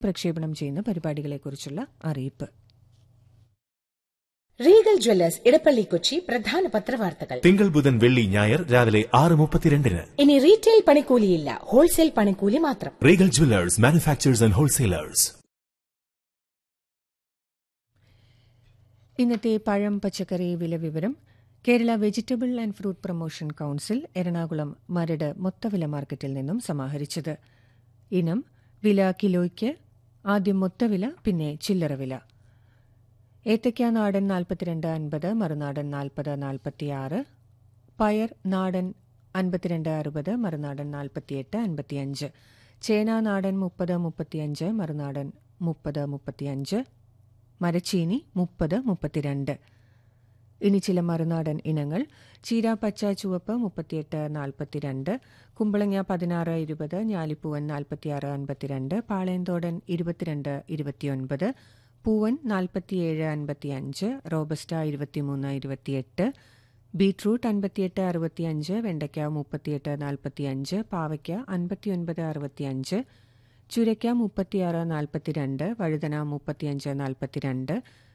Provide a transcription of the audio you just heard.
പ്രക്ഷേപണം ചെയ്യുന്ന പരിപാടികളെക്കുറിച്ചുള്ള അറിയിപ്പ് റീഗൽ ജ്വല്ലേഴ്സ് ഇടപ്പള്ളി കൊച്ചി പ്രധാന പത്രവാർത്തകൾ തിങ്കൾ ബുധൻ വെള്ളി ഞായർ രാവിലെ ആറ് മുപ്പത്തിരണ്ടിന് ഇനി റീറ്റെയിൽ പണിക്കൂലിയില്ല ഹോൾസെയിൽ പണിക്കൂലി മാത്രം Regal jewellers manufacturers and wholesalers ഇന്നത്തെ പഴം പച്ചക്കറി വില വിവരം Kerala vegetable and fruit promotion council Ernakulam Maradu മൊത്തവില മാർക്കറ്റിൽ നിന്നും സമാഹരിച്ചത് ഇനം വില കിലോയ്ക്ക് ആദ്യം മൊത്തവില പിന്നെ ചില്ലറ വില ഏത്തയ്ക്ക നാടൻ നാൽപ്പത്തിരണ്ട് അൻപത് മറുനാടൻ നാൽപ്പത് നാൽപ്പത്തിയാറ് പയർ നാടൻ അൻപത്തിരണ്ട് അറുപത് മറുനാടൻ നാൽപ്പത്തിയെട്ട് അൻപത്തിയഞ്ച് ചേന നാടൻ മുപ്പത് മുപ്പത്തിയഞ്ച് മറുനാടൻ മുപ്പത് മുപ്പത്തിയഞ്ച് മരച്ചീനി മുപ്പത് മുപ്പത്തിരണ്ട് ഇനി ചില മറുനാടൻ ഇനങ്ങൾ ചീര പച്ച ചുവപ്പ് മുപ്പത്തിയെട്ട് നാൽപ്പത്തിരണ്ട് കുമ്പളങ്ങ പതിനാറ് ഇരുപത് ഞാലിപ്പൂവൻ നാൽപ്പത്തിയാറ് അൻപത്തിരണ്ട് പാളയന്തോടൻ ഇരുപത്തിരണ്ട് ഇരുപത്തിയൊൻപത് പൂവൻ നാൽപ്പത്തിയേഴ് അൻപത്തിയഞ്ച് റോബസ്റ്റ ഇരുപത്തിമൂന്ന് ഇരുപത്തിയെട്ട് ബീട്രൂട്ട് അൻപത്തിയെട്ട് അറുപത്തിയഞ്ച് വെണ്ടയ്ക്ക മുപ്പത്തിയെട്ട് നാൽപ്പത്തിയഞ്ച് പാവയ്ക്ക അൻപത്തിയൊൻപത് അറുപത്തിയഞ്ച് ചുരയ്ക്ക മുപ്പത്തിയാറ് നാൽപ്പത്തിരണ്ട് വഴുതന മുപ്പത്തിയഞ്ച് നാൽപ്പത്തിരണ്ട്